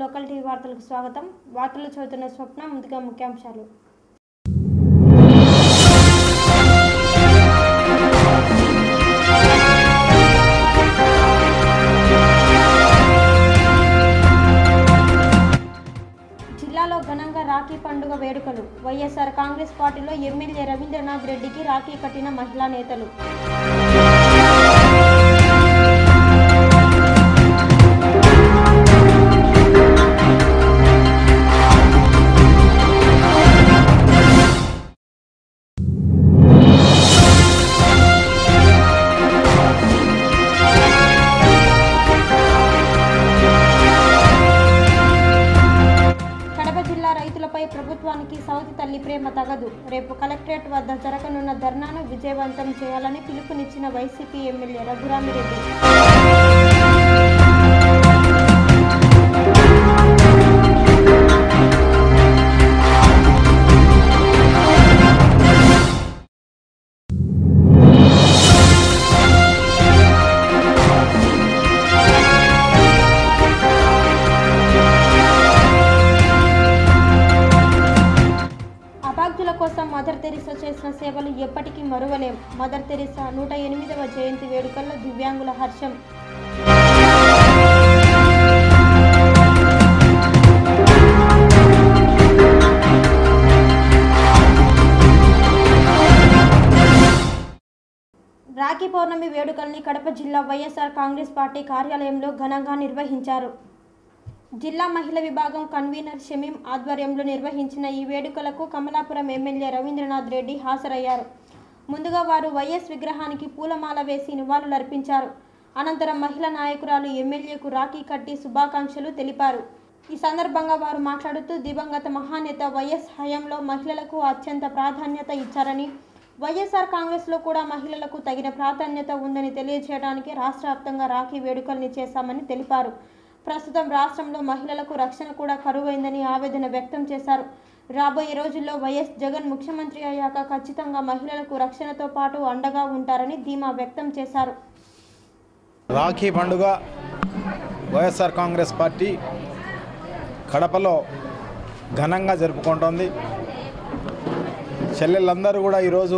local TV వార్తలకు స్వాగతం వార్తలు చదువుతున్న స్వప్న ముందుగా ముఖ్యాంశాలు జిల్లాలో ఘనంగా రాఖీ పండుగ వేడుకలు వైఎస్ఆర్ కాంగ్రెస్ పార్టీలో ఎమ్మెల్యే రవీంద్రనాథ్ రెడ్డికి రాఖీ కట్టిన మహిళా నేతలు కడప జిల్లా రైతులపై ప్రభుత్వానికి సౌతి తల్లి ప్రేమ తగదు రేపు కలెక్టరేట్ వద్ద జరగనున్న ధర్నాను విజయవంతం చేయాలని పిలుపునిచ్చిన వైసీపీ ఎమ్మెల్యే రఘురామిరెడ్డి అభాగ్యుల కోసం మదర్ తెరిసా చేసిన సేవలు ఎప్పటికీ మరువలేం మదర్ తెరిసా నూట ఎనిమిదవ జయంతి వేడుకల్లో దివ్యాంగుల హర్షం రాఖీ పౌర్ణమి వేడుకల్ని కడప జిల్లా వైఎస్ఆర్ కాంగ్రెస్ పార్టీ కార్యాలయంలో ఘనంగా నిర్వహించారు జిల్లా మహిళా విభాగం కన్వీనర్ షమీం ఆధ్వర్యంలో నిర్వహించిన ఈ వేడుకలకు కమలాపురం ఎమ్మెల్యే రవీంద్రనాథ్ రెడ్డి హాజరయ్యారు ముందుగా వారు వైఎస్ విగ్రహానికి పూలమాల వేసి నివాళులర్పించారు అనంతరం మహిళా నాయకురాలు ఎమ్మెల్యేకు రాఖీ కట్టి శుభాకాంక్షలు తెలిపారు ఈ సందర్భంగా వారు మాట్లాడుతూ దివంగత మహానేత వైఎస్ హయాంలో మహిళలకు అత్యంత ప్రాధాన్యత ఇచ్చారని వైఎస్ఆర్ కాంగ్రెస్లో కూడా మహిళలకు తగిన ప్రాధాన్యత ఉందని తెలియజేయడానికి రాష్ట్ర వ్యాప్తంగా రాఖీ వేడుకల్ని చేశామని తెలిపారు ప్రస్తుతం రాష్ట్రంలో మహిళలకు రక్షణ కూడా కరువైందని ఆవేదన వ్యక్తం చేశారు రాబోయే రోజుల్లో వైఎస్ జగన్ ముఖ్యమంత్రి అయ్యాక ఖచ్చితంగా మహిళలకు రక్షణతో పాటు అండగా ఉంటారని ధీమా వ్యక్తం చేశారు రాఖీ పండుగ వైఎస్ఆర్ కాంగ్రెస్ పార్టీ కడపలో ఘనంగా జరుపుకుంటోంది చెల్లెళ్ళందరూ కూడా ఈరోజు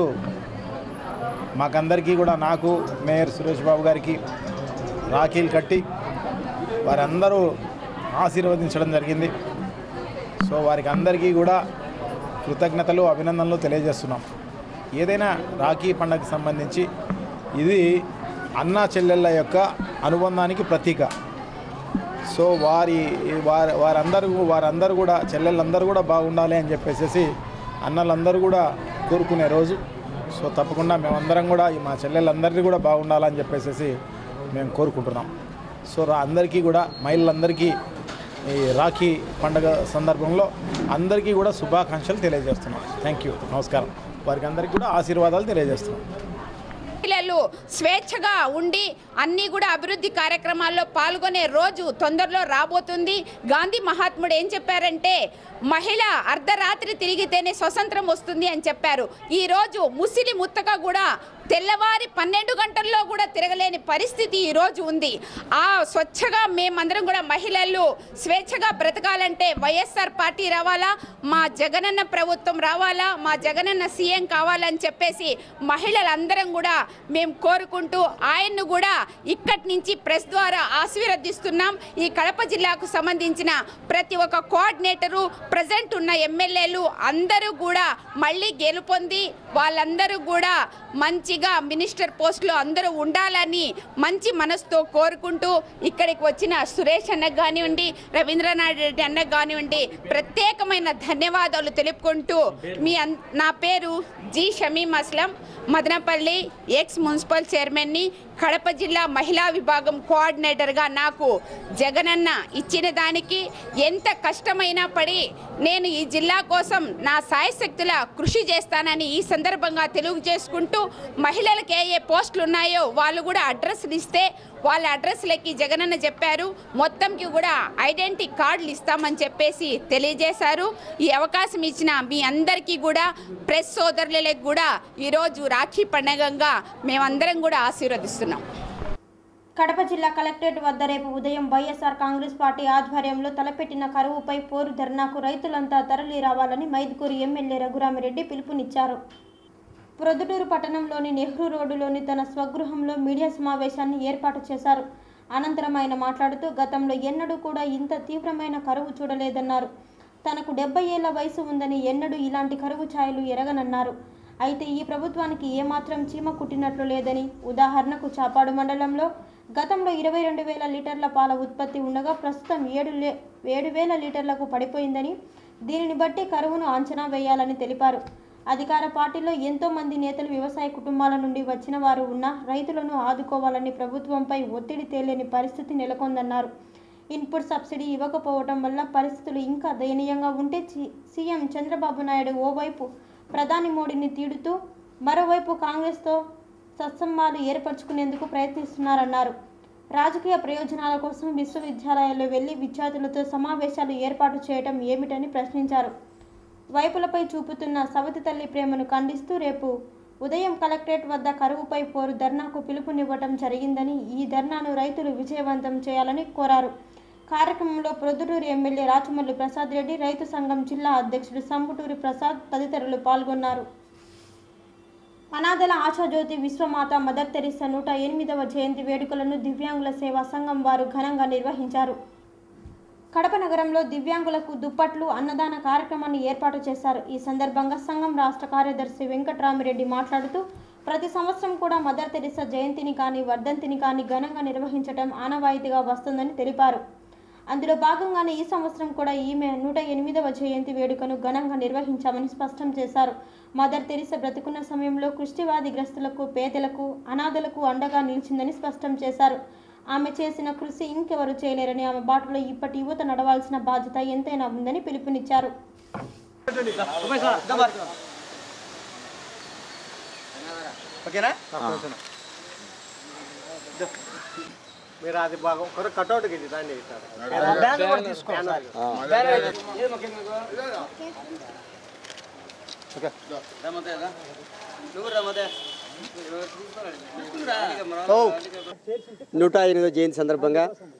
మాకందరికీ కూడా నాకు మేయర్ సురేష్ బాబు గారికి రాఖీలు కట్టి వారందరూ ఆశీర్వదించడం జరిగింది సో వారికి అందరికీ కూడా కృతజ్ఞతలు అభినందనలు తెలియజేస్తున్నాం ఏదైనా రాఖీ పండగకి సంబంధించి ఇది అన్నా చెల్లెళ్ళ యొక్క అనుబంధానికి ప్రతీక సో వారి వారి వారందరూ వారందరూ కూడా చెల్లెళ్ళందరూ కూడా బాగుండాలి అని చెప్పేసి అన్నలందరూ కూడా కోరుకునే రోజు సో తప్పకుండా మేమందరం కూడా ఈ మా చెల్లెళ్ళందరినీ కూడా బాగుండాలని చెప్పేసి మేము కోరుకుంటున్నాం సో రా అందరికీ కూడా మహిళలందరికీ ఈ రాఖీ పండగ సందర్భంలో అందరికీ కూడా శుభాకాంక్షలు తెలియజేస్తున్నాం థ్యాంక్ యూ నమస్కారం వారికి అందరికీ కూడా ఆశీర్వాదాలు తెలియజేస్తున్నాం మహిళలు స్వేచ్ఛగా ఉండి అన్నీ కూడా అభివృద్ధి కార్యక్రమాల్లో పాల్గొనే రోజు తొందరలో రాబోతుంది గాంధీ మహాత్ముడు ఏం చెప్పారంటే మహిళ అర్ధరాత్రి తిరిగితేనే స్వతంత్రం వస్తుంది అని చెప్పారు ఈరోజు ముసిలి ముత్తగా కూడా తెల్లవారి పన్నెండు గంటల్లో కూడా తిరగలేని పరిస్థితి ఈరోజు ఉంది ఆ స్వచ్ఛగా మేమందరం కూడా మహిళలు స్వేచ్ఛగా బ్రతకాలంటే వైఎస్ఆర్ పార్టీ రావాలా మా జగనన్న ప్రభుత్వం రావాలా మా జగనన్న సీఎం కావాలని చెప్పేసి మహిళలందరం కూడా మేము కోరుకుంటూ ఆయన్ను కూడా ఇక్కడి నుంచి ప్రెస్ ద్వారా ఆశీర్వదిస్తున్నాం ఈ కడప జిల్లాకు సంబంధించిన ప్రతి ఒక్క కోఆర్డినేటరు ప్రజెంట్ ఉన్న ఎమ్మెల్యేలు అందరూ కూడా మళ్ళీ గెలుపొంది వాళ్ళందరూ కూడా మంచిగా మినిస్టర్ పోస్టులో అందరూ ఉండాలని మంచి మనసుతో కోరుకుంటూ ఇక్కడికి వచ్చిన సురేష్ అన్నకు కానివ్వండి రవీంద్రనాథ్ రెడ్డి అన్నకు కానివ్వండి ప్రత్యేకమైన ధన్యవాదాలు తెలుపుకుంటూ మీ అన్- నా పేరు G Shameem Aslam Madanapalle ex municipal చైర్మన్ని కడప జిల్లా మహిళా విభాగం కోఆర్డినేటర్గా నాకు జగనన్న ఇచ్చిన దానికి ఎంత కష్టమైనా పడి నేను ఈ జిల్లా కోసం నా సాయశక్తుల కృషి చేస్తానని ఈ సందర్భంగా తెలియజేసుకుంటూ మహిళలకు ఏ ఏ పోస్టులు ఉన్నాయో వాళ్ళు కూడా అడ్రస్లు ఇస్తే వాళ్ళ అడ్రస్లకి జగనన్న చెప్పారు మొత్తంకి కూడా ఐడెంటిటీ కార్డులు ఇస్తామని చెప్పేసి తెలియజేశారు ఈ అవకాశం ఇచ్చిన మీ అందరికీ కూడా ప్రెస్ సోదరులకు కూడా ఈరోజు రాఖీ పండగంగా మేమందరం కూడా ఆశీర్వదిస్తున్నాం కడప జిల్లా కలెక్టరేట్ వద్ద రేపు ఉదయం వైఎస్ఆర్ కాంగ్రెస్ పార్టీ ఆధ్వర్యంలో తలపెట్టిన కరువుపై పోరు ధర్నాకు రైతులంతా తరలి రావాలని మైదుకూరు ఎమ్మెల్యే రఘురామిరెడ్డి పిలుపునిచ్చారు ప్రొద్దుటూరు పట్టణంలోని నెహ్రూ రోడ్డులోని తన స్వగృహంలో మీడియా సమావేశాన్ని ఏర్పాటు చేశారు అనంతరం ఆయన మాట్లాడుతూ గతంలో ఎన్నడూ కూడా ఇంత తీవ్రమైన కరువు చూడలేదన్నారు తనకు డెబ్బై ఏళ్ల వయసు ఉందని ఎన్నడూ ఇలాంటి కరువు ఛాయలు ఎరగనన్నారు అయితే ఈ ప్రభుత్వానికి ఏమాత్రం చీమ కుట్టినట్లు లేదని ఉదాహరణకు చాపాడు మండలంలో గతంలో ఇరవై రెండు వేల లీటర్ల పాల ఉత్పత్తి ఉండగా ప్రస్తుతం ఏడు లే ఏడు వేల లీటర్లకు పడిపోయిందని దీనిని బట్టి కరువును అంచనా వేయాలని తెలిపారు అధికార పార్టీలో ఎంతో మంది నేతలు వ్యవసాయ కుటుంబాల నుండి వచ్చిన వారు ఉన్నా రైతులను ఆదుకోవాలని ప్రభుత్వంపై ఒత్తిడి తేలేని పరిస్థితి నెలకొందన్నారు ఇన్పుట్ సబ్సిడీ ఇవ్వకపోవటం వల్ల పరిస్థితులు ఇంకా దయనీయంగా ఉంటే చి- సీఎం చంద్రబాబు నాయుడు ఓవైపు ప్రధాని మోడీని తీడుతూ మరోవైపు కాంగ్రెస్తో సత్సంబాలు ఏర్పరచుకునేందుకు ప్రయత్నిస్తున్నారన్నారు రాజకీయ ప్రయోజనాల కోసం విశ్వవిద్యాలయాల్లో వెళ్లి విద్యార్థులతో సమావేశాలు ఏర్పాటు చేయటం ఏమిటని ప్రశ్నించారు వైపులపై చూపుతున్న సవతి తల్లి ప్రేమను ఖండిస్తూ రేపు ఉదయం కలెక్టరేట్ వద్ద కరువుపై పోరు ధర్నాకు పిలుపునివ్వటం జరిగిందని ఈ ధర్నాను రైతులు విజయవంతం చేయాలని కోరారు కార్యక్రమంలో ప్రొద్దుటూరు ఎమ్మెల్యే రాచమల్లి ప్రసాద్ రెడ్డి రైతు సంఘం జిల్లా అధ్యక్షుడు సంబుటూరి ప్రసాద్ తదితరులు పాల్గొన్నారు అనాథల ఆశాజ్యోతి విశ్వమాత మదర్ తెరిసా నూట ఎనిమిదవ జయంతి వేడుకలను దివ్యాంగుల సేవా సంఘం వారు ఘనంగా నిర్వహించారు కడప నగరంలో దివ్యాంగులకు దుప్పట్లు అన్నదాన కార్యక్రమాన్ని ఏర్పాటు చేశారు ఈ సందర్భంగా సంఘం రాష్ట్ర కార్యదర్శి వెంకట్రామిరెడ్డి మాట్లాడుతూ ప్రతి సంవత్సరం కూడా మదర్ తెరిసా జయంతిని కానీ వర్ధంతిని కానీ ఘనంగా నిర్వహించడం ఆనవాయితీగా వస్తుందని తెలిపారు అందులో భాగంగానే ఈ సంవత్సరం కూడా ఈమె నూట ఎనిమిదవ జయంతి వేడుకను ఘనంగా నిర్వహించామని స్పష్టం చేశారు మదర్ తెరిసా బ్రతికున్న సమయంలో కుష్టివాది గ్రస్తులకు పేదలకు అనాథలకు అండగా నిలిచిందని స్పష్టం చేశారు ఆమె చేసిన కృషి ఇంకెవరు చేయలేరని ఆమె బాటలో ఇప్పటి యువత నడవాల్సిన బాధ్యత ఎంతైనా ఉందని పిలుపునిచ్చారు ఓకేనా మీరు అది బాగా ఒక కట్అవుట్ ఇది దాన్ని ఇస్తారు నూట ఎనిమిదో జయంతి సందర్భంగా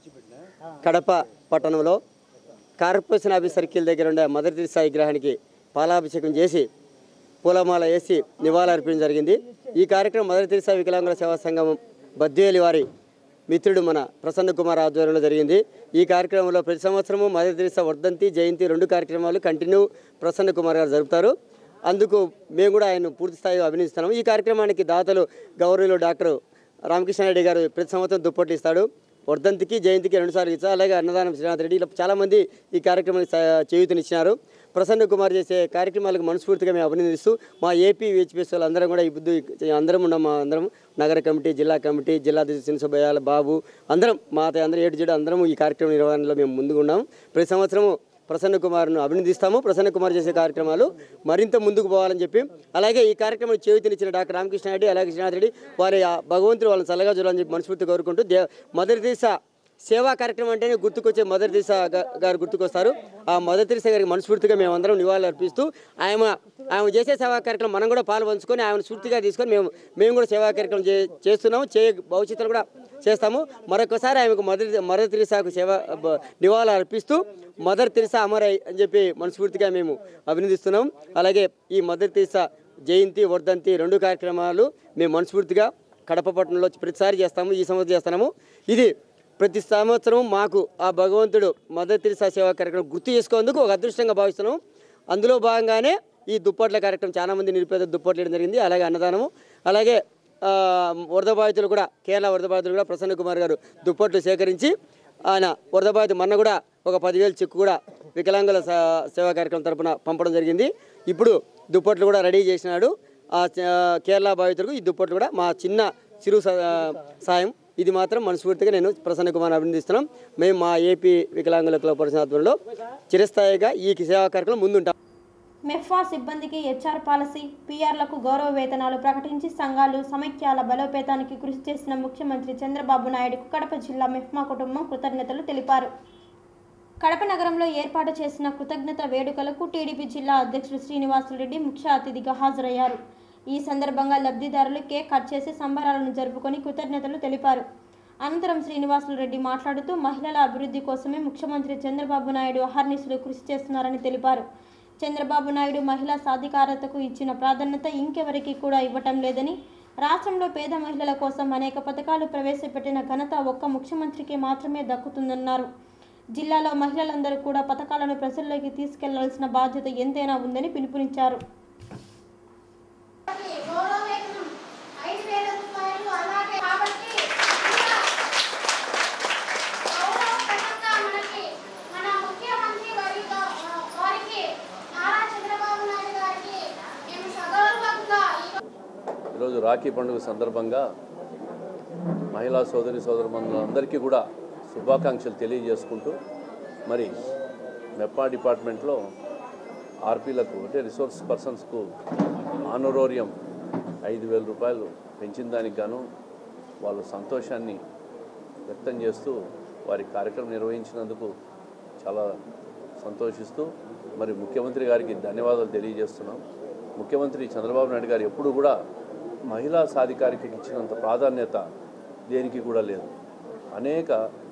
కడప పట్టణంలో కార్పొరేషన్ ఆఫీస్ సర్కిల్ దగ్గర ఉండే మదర్ తెరిసా విగ్రహానికి పాలాభిషేకం చేసి పూలమాల వేసి నివాళులు అర్పించడం జరిగింది ఈ కార్యక్రమం మదర్ తెరిసా వికలాంగుల సేవా సంఘం బద్వేలి వారి మిత్రుడు మన ప్రసన్న కుమార్ ఆధ్వర్యంలో జరిగింది ఈ కార్యక్రమంలో ప్రతి సంవత్సరము మదర్ తెరిసా వర్ధంతి జయంతి రెండు కార్యక్రమాలు కంటిన్యూ ప్రసన్న కుమార్ గారు జరుపుతారు అందుకు మేము కూడా ఆయన పూర్తి స్థాయిలో అభినందిస్తున్నాము ఈ కార్యక్రమానికి దాతలు గౌరవులు డాక్టర్ రామకృష్ణారెడ్డి గారు ప్రతి సంవత్సరం దుప్పట్లు ఇస్తాడు వర్ధంతికి జయంతికి రెండుసార్లు ఇచ్చారు అలాగే అన్నదానం శ్రీనాథ్ రెడ్డి ఇలా చాలామంది ఈ కార్యక్రమానికి స- చేయూతనిచ్చినారు ప్రసన్న కుమార్ చేసే కార్యక్రమాలకు మనస్ఫూర్తిగా మేము అభినందిస్తూ మా ఏపీ హెచ్పిఎస్ అందరం కూడా ఈ బుద్ధి అందరం ఉన్నాం మా అందరం నగర కమిటీ జిల్లా కమిటీ జిల్లా అధ్యక్షుడు సుబ్బయ్యాల బాబు అందరం మా అందరం ఏడు జడు అందరం ఈ కార్యక్రమం నిర్వహణలో మేము ముందుగా ఉన్నాం ప్రతి సంవత్సరము ప్రసన్న కుమార్ను అభినందిస్తాము ప్రసన్న కుమార్ చేసే కార్యక్రమాలు మరింత ముందుకు పోవాలని చెప్పి అలాగే ఈ కార్యక్రమం చేయూతనిచ్చిన డాక్టర్ రామకృష్ణ రెడ్డి అలాగే శ్రీనాథ్ రెడ్డి వారి ఆ భగవంతుడు వాళ్ళని చల్లగా చూడాలని చెప్పి మనస్ఫూర్తి కోరుకుంటూ దే మదర్ తెరిసా సేవా కార్యక్రమం అంటేనే గుర్తుకొచ్చే మదర్ తెరిసా గా- గారు గుర్తుకొస్తారు ఆ మదర్ తెరిసా గారికి మనస్ఫూర్తిగా మేమందరం నివాళులు అర్పిస్తూ ఆమె ఆమె చేసే సేవా కార్యక్రమం మనం కూడా పాలు పంచుకొని ఆమెను స్ఫూర్తిగా తీసుకొని మేము మేము కూడా సేవా కార్యక్రమం చే చేస్తున్నాము చే భవిష్యత్తులో కూడా చేస్తాము మరొకసారి ఆమెకు మదర్ మదర్ తెరిసాకు సేవ బ- నివాళులు అర్పిస్తూ మదర్ తెరిసా అమరై అని చెప్పి మనస్ఫూర్తిగా మేము అభినందిస్తున్నాం అలాగే ఈ మదర్ తెరిసా జయంతి వర్ధంతి రెండు కార్యక్రమాలు మేము మనస్ఫూర్తిగా కడప పట్టణంలో ప్రతిసారి చేస్తాము ఈ సంవత్సరం చేస్తున్నాము ఇది ప్రతి సంవత్సరం మాకు ఆ భగవంతుడు మదర్ తెరిసా సేవా కార్యక్రమం గుర్తు చేసుకునేందుకు ఒక అదృష్టంగా భావిస్తున్నాం అందులో భాగంగానే ఈ దుప్పట్ల కార్యక్రమం చాలా మంది నిరుపేద దుప్పట్లు వేయడం జరిగింది అలాగే అన్నదానము అలాగే ఆ, వరద బాధితులు కూడా కేరళ వరద బాధితులు కూడా ప్రసన్న కుమార్ గారు దుప్పట్లు సేకరించి ఆయన వరద బాధిత మొన్న కూడా ఒక పదివేలు చెక్కు కూడా వికలాంగుల సే- సేవా కార్యక్రమం తరపున పంపడం జరిగింది ఇప్పుడు దుప్పట్లు కూడా రెడీ చేసినాడు ఆ చ- కేరళ బాధితులకు ఈ దుప్పట్లు కూడా మా చిన్న చిరు స- సాయం ఇది మాత్రం మనస్ఫూర్తిగా నేను ప్రసన్న కుమార్ అభినందిస్తున్నాం మేము మా ఏపీ వికలాంగుల క్లబ్ పరిషత్ ఆధ్వర్యంలో చిరస్థాయిగా ఈ సేవా కార్యక్రమం ముందుంటాం మెఫ్వా సిబ్బందికి హెచ్ఆర్ పాలసీ పీఆర్లకు గౌరవ వేతనాలు ప్రకటించి సంఘాలు సమైక్యాల బలోపేతానికి కృషి చేసిన ముఖ్యమంత్రి చంద్రబాబు నాయుడుకు కడప జిల్లా మెఫ్మా కుటుంబం కృతజ్ఞతలు తెలిపారు కడప నగరంలో ఏర్పాటు చేసిన కృతజ్ఞత వేడుకలకు టీడీపీ జిల్లా అధ్యక్షుడు శ్రీనివాసులరెడ్డి ముఖ్య అతిథిగా హాజరయ్యారు ఈ సందర్భంగా లబ్ధిదారులు కేక్ కట్ చేసి సంబరాలను జరుపుకొని కృతజ్ఞతలు తెలిపారు అనంతరం శ్రీనివాసులు రెడ్డి మాట్లాడుతూ మహిళల అభివృద్ధి కోసమే ముఖ్యమంత్రి చంద్రబాబు నాయుడు అహర్నిశలు కృషి చేస్తున్నారని తెలిపారు చంద్రబాబు నాయుడు మహిళా సాధికారతకు ఇచ్చిన ప్రాధాన్యత ఇంకెవరికి కూడా ఇవ్వటం లేదని రాష్ట్రంలో పేద మహిళల కోసం అనేక పథకాలు ప్రవేశపెట్టిన ఘనత ఒక్క ముఖ్యమంత్రికి మాత్రమే దక్కుతుందన్నారు జిల్లాలో మహిళలందరూ కూడా పథకాలను ప్రజల్లోకి తీసుకెళ్లాల్సిన బాధ్యత ఎంతైనా ఉందని పిలుపునిచ్చారు గౌరవ వేతనం ఐదు వేల రూపాయలు అలాగే కాబట్టి ఇంకా గౌరవప్రదంగా మనకి మన ముఖ్యమంత్రి వారితో వారికి నారా చంద్రబాబు నాయుడు గారికి మేము సగౌరవంగా ఈ ఈరోజు రాఖీ పండుగ సందర్భంగా మహిళా సోదరి సోదరులందరికీ కూడా శుభాకాంక్షలు తెలియజేసుకుంటూ మరి మెప్పా డిపార్ట్మెంట్లో ఆర్పీలకు అంటే రిసోర్స్ పర్సన్స్కు ఆనరోరియం ఐదు వేల రూపాయలు పెంచిన దానికి గాను వాళ్ళ సంతోషాన్ని వ్యక్తం చేస్తూ వారి కార్యక్రమం నిర్వహించినందుకు చాలా సంతోషిస్తూ మరి ముఖ్యమంత్రి గారికి ధన్యవాదాలు తెలియజేస్తున్నాం ముఖ్యమంత్రి చంద్రబాబు నాయుడు గారు ఎప్పుడు కూడా మహిళా సాధికారికకి ఇచ్చినంత ప్రాధాన్యత దేనికి కూడా లేదు అనేక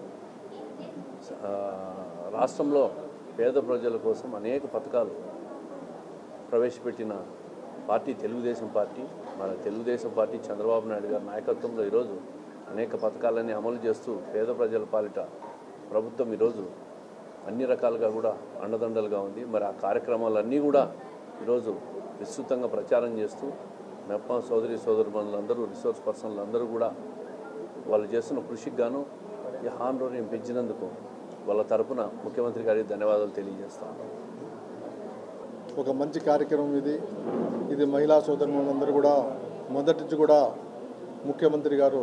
ఆ, రాష్ట్రంలో పేద ప్రజల కోసం అనేక పథకాలు ప్రవేశపెట్టిన పార్టీ తెలుగుదేశం పార్టీ మన తెలుగుదేశం పార్టీ చంద్రబాబు నాయుడు గారి నాయకత్వంలో ఈరోజు అనేక పథకాలన్నీ అమలు చేస్తూ పేద ప్రజల పాలిట ప్రభుత్వం ఈరోజు అన్ని రకాలుగా కూడా అండదండలుగా ఉంది మరి ఆ కార్యక్రమాలన్నీ కూడా ఈరోజు విస్తృతంగా ప్రచారం చేస్తూ మెప్ప సోదరి సోదరులందరూ రిసోర్స్ పర్సన్లు అందరూ కూడా వాళ్ళు చేస్తున్న కృషికి గాను ఈ హానరోరియం పెంచినందుకు వాళ్ళ తరపున ముఖ్యమంత్రి గారికి ధన్యవాదాలు తెలియజేస్తాను ఒక మంచి కార్యక్రమం ఇది ఇది మహిళా సోదరులందరూ కూడా మొదటి నుంచి కూడా ముఖ్యమంత్రి గారు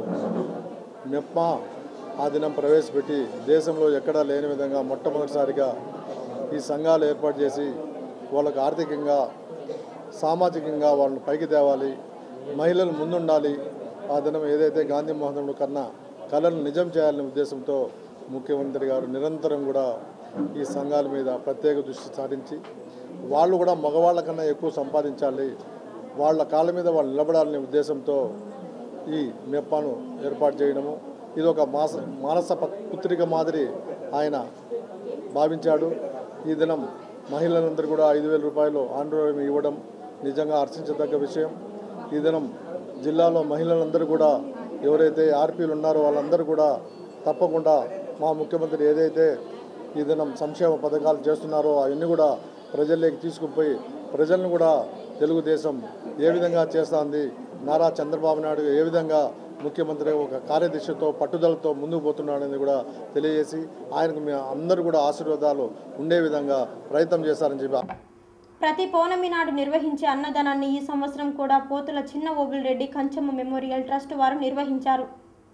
మెప్మా ఆ దినం ప్రవేశపెట్టి దేశంలో ఎక్కడా లేని విధంగా మొట్టమొదటిసారిగా ఈ సంఘాలు ఏర్పాటు చేసి వాళ్ళకు ఆర్థికంగా సామాజికంగా వాళ్ళని పైకి తేవాలి మహిళలు ముందుండాలి ఆ దినం ఏదైతే గాంధీ మోహనుడు కన్నా కళను నిజం చేయాలనే ఉద్దేశంతో ముఖ్యమంత్రి గారు నిరంతరం కూడా ఈ సంఘాల మీద ప్రత్యేక దృష్టి సారించి వాళ్ళు కూడా మగవాళ్ళ కన్నా ఎక్కువ సంపాదించాలి వాళ్ళ కాళ్ళ మీద వాళ్ళు నిలబడాలనే ఉద్దేశంతో ఈ మెప్పాను ఏర్పాటు చేయడము ఇది ఒక మాస మానస ప- పుత్రిక మాదిరి ఆయన భావించాడు ఈ దినం మహిళలందరూ కూడా ఐదు వేల రూపాయలు ఆందోళన ఇవ్వడం నిజంగా హర్షించదగ్గ విషయం ఈ దినం జిల్లాలో మహిళలందరూ కూడా ఎవరైతే ఆర్పీలు ఉన్నారో వాళ్ళందరూ కూడా తప్పకుండా మా ముఖ్యమంత్రి ఏదైతే ఈ దినం సంక్షేమ పథకాలు చేస్తున్నారో అవన్నీ కూడా ప్రజల్లోకి తీసుకుపోయి ప్రజలను కూడా తెలుగుదేశం ఏ విధంగా చేస్తుంది నారా చంద్రబాబు నాయుడు ఏ విధంగా ముఖ్యమంత్రి ఒక కార్యదర్శితో పట్టుదలతో ముందుకు పోతున్నాడని కూడా తెలియజేసి ఆయనకు మీ అందరూ కూడా ఆశీర్వాదాలు ఉండే విధంగా ప్రయత్నం చేస్తారని చెప్పి ప్రతి పౌర్ణమి నాడు నిర్వహించే అన్నదానాన్ని ఈ సంవత్సరం కూడా పోతుల చిన్న ఓబుల్రెడ్డి కంచమ్మ మెమోరియల్ ట్రస్ట్ వారు నిర్వహించారు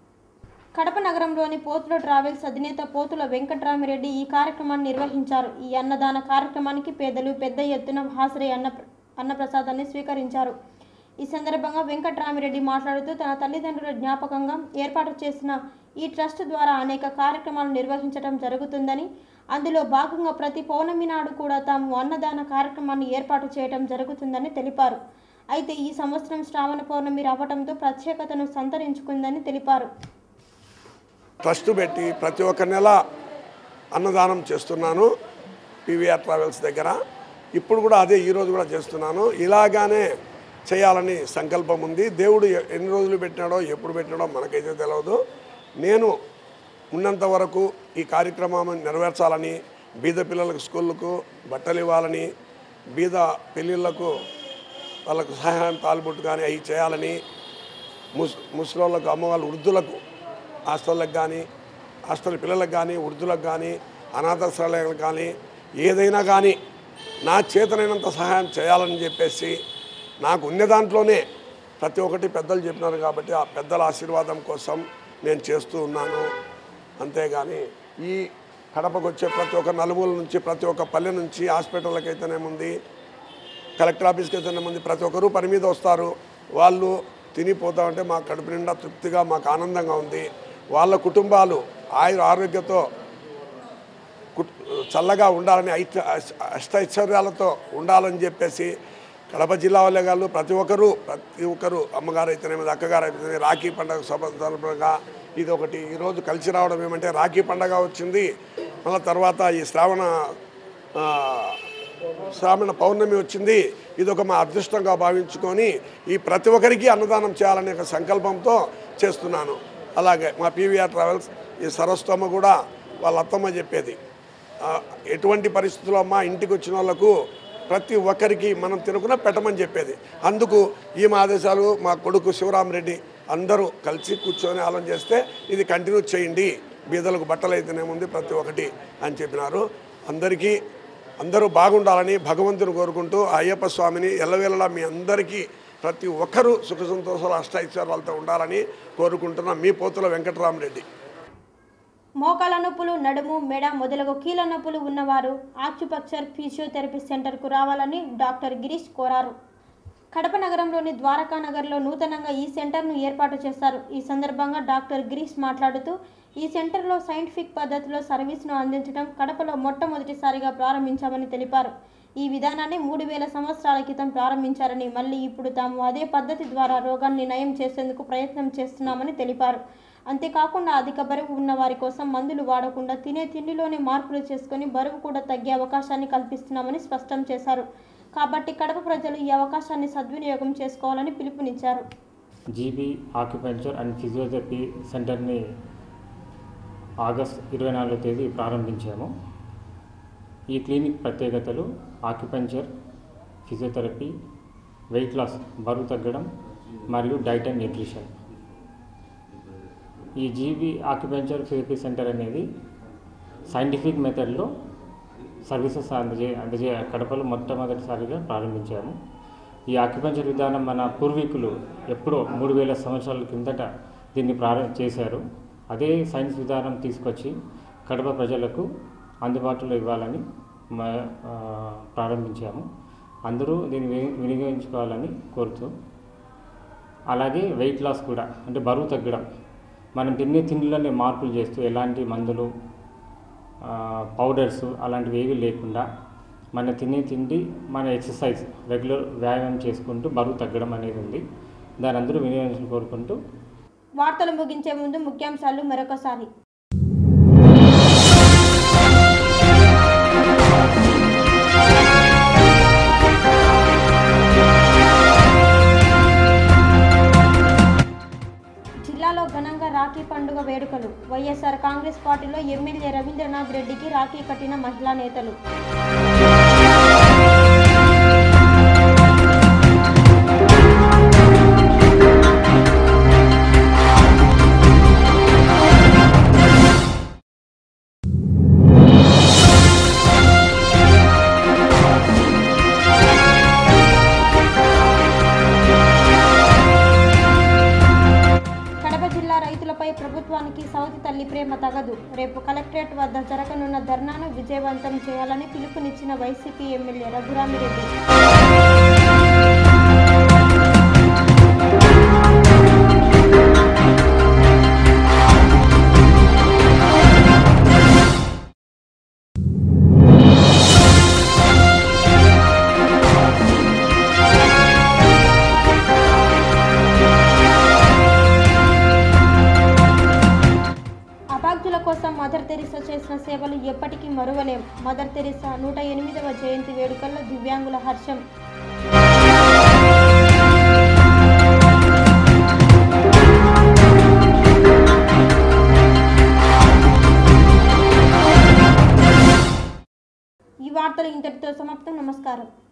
కడప నగరంలోని పోతుల ట్రావెల్స్ అధినేత పోతుల వెంకట్రామిరెడ్డి ఈ కార్యక్రమాన్ని నిర్వహించారు ఈ అన్నదాన కార్యక్రమానికి పేదలు పెద్ద ఎత్తున హాజరై అన్న అన్నప్రసాదాన్ని స్వీకరించారు ఈ సందర్భంగా వెంకట్రామిరెడ్డి మాట్లాడుతూ తన తల్లిదండ్రుల జ్ఞాపకంగా ఏర్పాటు చేసిన ఈ ట్రస్ట్ ద్వారా అనేక కార్యక్రమాలు నిర్వహించడం జరుగుతుందని అందులో భాగంగా ప్రతి పౌర్ణమి నాడు కూడా తాము అన్నదాన కార్యక్రమాన్ని ఏర్పాటు చేయడం జరుగుతుందని తెలిపారు అయితే ఈ సంవత్సరం శ్రావణ పౌర్ణమి రావడంతో ప్రత్యేకతను సంతరించుకుందని తెలిపారు ట్రస్ట్ పెట్టి ప్రతి ఒక్క నెల అన్నదానం చేస్తున్నాను పీవీఆర్ ట్రావెల్స్ దగ్గర ఇప్పుడు కూడా అదే ఈరోజు కూడా చేస్తున్నాను ఇలాగానే చేయాలని సంకల్పం ఉంది దేవుడు ఎ- ఎన్ని రోజులు పెట్టినాడో ఎప్పుడు పెట్టినాడో మనకైతే తెలియదు నేను ఉన్నంత వరకు ఈ కార్యక్రమం నెరవేర్చాలని బీద పిల్లలకు స్కూళ్ళకు బట్టలు ఇవ్వాలని బీద పెళ్ళిళ్ళకు వాళ్ళకు సహాయం తాలుబొట్టు కానీ అవి చేయాలని ముస్ ముసలోళ్ళకు అమ్మవాళ్ళ వృద్ధులకు హాస్టళ్ళకు కానీ హాస్టల్ పిల్లలకు కానీ వృద్ధులకు కానీ అనాథాశ్రయాలకు కానీ ఏదైనా కానీ నా చేతనైనంత సహాయం చేయాలని చెప్పేసి నాకు ఉన్న దాంట్లోనే ప్రతి ఒక్కటి పెద్దలు చెప్పినారు కాబట్టి ఆ పెద్దల ఆశీర్వాదం కోసం నేను చేస్తూ ఉన్నాను అంతేగాని ఈ కడపకు వచ్చే ప్రతి ఒక్క నలుమూల నుంచి ప్రతి ఒక్క పల్లె నుంచి హాస్పిటల్కి అయితేనేముంది కలెక్టర్ ఆఫీస్కి అయితే మంది ప్రతి ఒక్కరూ పని మీద వస్తారు వాళ్ళు తినిపోతా ఉంటే మాకు కడుపు నిండా తృప్తిగా మాకు ఆనందంగా ఉంది వాళ్ళ కుటుంబాలు ఆయుర ఆరోగ్యంతో కుట్- చల్లగా ఉండాలని ఐత అష్టైశ్వర్యాలతో ఉండాలని చెప్పేసి కడప జిల్లా వాళ్ళే కాదు ప్రతి ఒక్కరూ ప్రతి ఒక్కరూ అమ్మగారు అయితేనేమి అక్కగారు అయితేనే రాఖీ పండుగ సభ సందర్భంగా ఇది ఒకటి ఈరోజు కలిసి రావడం ఏమంటే రాఖీ పండగ వచ్చింది మళ్ళీ తర్వాత ఈ శ్రావణ ఆ, శ్రావణ పౌర్ణమి వచ్చింది ఇది ఒక మా అదృష్టంగా భావించుకొని ఈ ప్రతి ఒక్కరికి అన్నదానం చేయాలనే ఒక సంకల్పంతో చేస్తున్నాను అలాగే మా పీవీఆర్ ట్రావెల్స్ ఈ సరస్వమ్మ కూడా వాళ్ళ అత్తమ్మ చెప్పేది ఆ, ఎటువంటి పరిస్థితుల్లో అమ్మ ఇంటికి వచ్చిన వాళ్ళకు ప్రతి ఒక్కరికి మనం తినుకున్న పెట్టమని చెప్పేది అందుకు ఈ మా ఆదేశాలు మా కొడుకు శివరామరెడ్డి అందరూ కలిసి కూర్చొని ఆలోచన చేస్తే ఇది కంటిన్యూ చేయండి బీదలకు బట్టలు అయితేనేముంది ప్రతి ఒక్కటి అని చెప్పినారు అందరికీ అందరూ బాగుండాలని భగవంతుని కోరుకుంటూ ఆ అయ్యప్ప స్వామిని ఎల్లవేళలా మీ అందరికీ ప్రతి ఒక్కరూ సుఖ సంతోషాలు అష్టైశ్వర్యాలతో ఉండాలని కోరుకుంటున్న మీ పోతుల వెంకటరామరెడ్డి మోకాల నొప్పులు నడుము మెడ మొదలగు కీళ్ళ నొప్పులు ఉన్నవారు ఆక్యుపక్చర్ ఫిజియోథెరపీ సెంటర్కు రావాలని డాక్టర్ గిరీష్ కోరారు కడప నగరంలోని ద్వారకా నగర్లో నూతనంగా ఈ సెంటర్ను ఏర్పాటు చేశారు ఈ సందర్భంగా డాక్టర్ గిరీష్ మాట్లాడుతూ ఈ సెంటర్లో సైంటిఫిక్ పద్ధతిలో సర్వీస్ను అందించడం కడపలో మొట్టమొదటిసారిగా ప్రారంభించామని తెలిపారు ఈ విధానాన్ని మూడు వేల సంవత్సరాల క్రితం ప్రారంభించారని మళ్ళీ ఇప్పుడు తాము అదే పద్ధతి ద్వారా రోగాన్ని నయం చేసేందుకు ప్రయత్నం చేస్తున్నామని తెలిపారు అంతేకాకుండా అధిక బరువు ఉన్న వారి కోసం మందులు వాడకుండా తినే తిండిలోనే మార్పులు చేసుకొని బరువు కూడా తగ్గే అవకాశాన్ని కల్పిస్తున్నామని స్పష్టం చేశారు కాబట్టి కడప ప్రజలు ఈ అవకాశాన్ని సద్వినియోగం చేసుకోవాలని పిలుపునిచ్చారు జీబీ ఆక్యుపెంచర్ అండ్ ఫిజియోథెరపీ సెంటర్ని ఆగస్ట్ ఇరవై నాలుగో తేదీ ప్రారంభించాము ఈ క్లినిక్ ప్రత్యేకతలు ఆక్యుపెంచర్ ఫిజియోథెరపీ వెయిట్ లాస్ బరువు తగ్గడం మరియు డైట్ అండ్ న్యూట్రిషన్ ఈ జీబీ ఆక్యుపెంచర్ థెరపీ సెంటర్ అనేది సైంటిఫిక్ మెథడ్లో సర్వీసెస్ అందజే అందజే కడపలో మొట్టమొదటిసారిగా ప్రారంభించాము ఈ ఆక్యుపెంచర్ విధానం మన పూర్వీకులు ఎప్పుడో మూడు వేల సంవత్సరాల కిందట దీన్ని ప్రారంభ చేశారు అదే సైన్స్ విధానం తీసుకొచ్చి కడప ప్రజలకు అందుబాటులో ఇవ్వాలని మ- ఆ, ప్రారంభించాము అందరూ దీన్ని విని- వినియోగించుకోవాలని కోరుతూ అలాగే వెయిట్ లాస్ కూడా అంటే బరువు తగ్గడం మనం తినే తిండిలోనే మార్పులు చేస్తూ ఎలాంటి మందులు ఆ, పౌడర్స్ అలాంటివి ఏవి లేకుండా మన తినే తిండి మన ఎక్సర్సైజ్ రెగ్యులర్ వ్యాయామం చేసుకుంటూ బరువు తగ్గడం అనేది ఉంది దాని అందరూ వినియోగించాలని కోరుకుంటూ వార్తలు ముగించే ముందు ముఖ్యాంశాలు మరొకసారి జిల్లాలో ఘనంగా రాఖీ పండుగ వేడుకలు వైఎస్ఆర్ కాంగ్రెస్ పార్టీలో ఎమ్మెల్యే రవీంద్రనాథ్ రెడ్డికి రాఖీ కట్టిన మహిళా నేతలు కడప జిల్లా రైతులపై ప్రభుత్వానికి సౌతి తల్లి ప్రేమ తగదు రేపు కలెక్టరేట్ వద్ద జరగనున్న ధర్నాను విజయవంతం చేయాలని పిలుపునిచ్చిన వైసీపీ ఎమ్మెల్యే రఘురామిరెడ్డి అభాగ్యుల కోసం మదర్ తెరిసా చేసిన సేవలు ఎప్పటికీ మరువలేం మదర్ తెరిసా నూట ఎనిమిదవ జయంతి వేడుకల్లో దివ్యాంగుల హర్షం ఈ వార్తలు ఇంతటితో సమాప్తం నమస్కారం